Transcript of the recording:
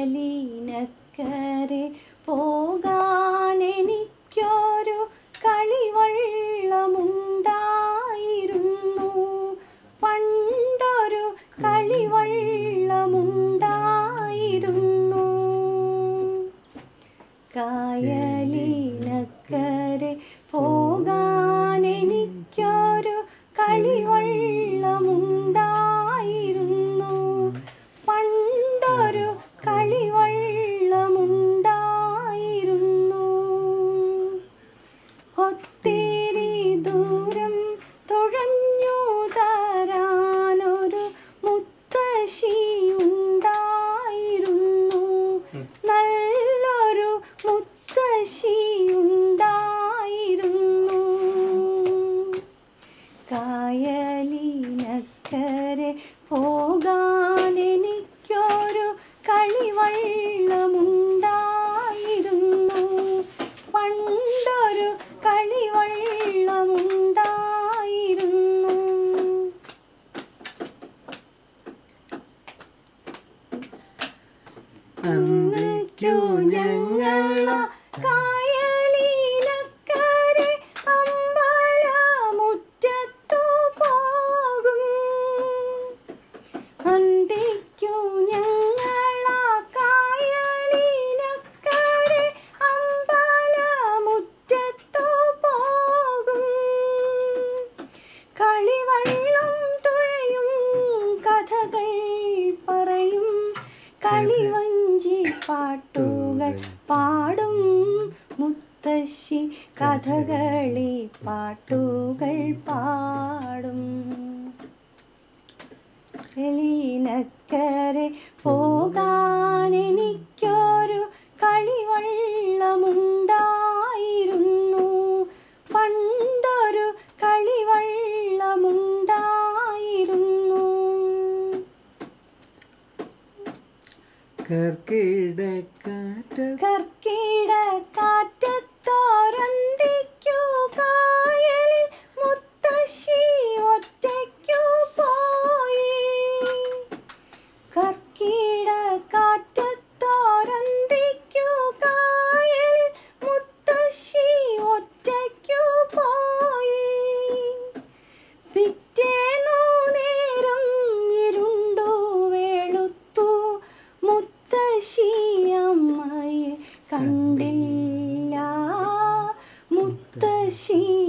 കായലിനക്കരെ പോകാൻ എനിക്കൊരു കളിവള്ളമുണ്ടായിരുന്നു പണ്ടൊരു കളിവള്ളമുണ്ടായിരുന്നു കായലിനക്കരെ പോകാൻ എനിക്കൊരു കളിവള്ളമുണ്ടായിരുന്നു പണ്ടൊരു കളിവള്ളമുണ്ടായിരുന്നു ഒത്തിരി ദൂരം തുഴഞ്ഞു തരാനൊരു മുത്തശ്ശി ഉണ്ടായിരുന്നു നല്ലൊരു മുത്തശ്ശി ഉണ്ടായിരുന്നു കായലിനക്കരെ പോകാൻ എനിക്കൊരു കളിവള്ളമുണ്ടായിരുന്നു പണ്ടൊരു കളിവള്ളമുണ്ടായിരുന്നു അന്നയ്ക്കു ഞങ്ങള കായലിനക്കരെ അമ്പലമുറ്റത്തു പോകും അന്തിക്കു ഞങ്ങള കായലിനക്കരെ അമ്പലമുറ്റത്തു പോകും കളിവള്ളം തുഴയും കഥകൾ പറയും കളിവഞ്ചി പാട്ടുകൾ പാടും മുത്തശ്ശി കഥകളി പാട്ടുകൾ പാടും എലീനക്കരെ പോകാൻ എനിക്കൊരു കളിവള്ളമുണ്ടായിരുന്നു പണ്ടൊരു കളിവള്ളമുണ്ടായിരുന്നു കർക്കിടക്കാറ്റ് കർക്കിട കാറ്റത്തോരന്തിക്കു കായലിൽ മുത്തശ്ശി ഒറ്റയ്ക്കു പോയി കർക്കിട കാറ്റത്തോരന്തിക്കു കായലിൽ മുത്തശ്ശി ഒറ്റയ്ക്കു പോയി പിറ്റേന്നു നേരം ഇരുണ്ടു വെളുത്തു മുത്തശ്ശി അമ്മയെ കണ്ടില്ല മുത്തശ്ശി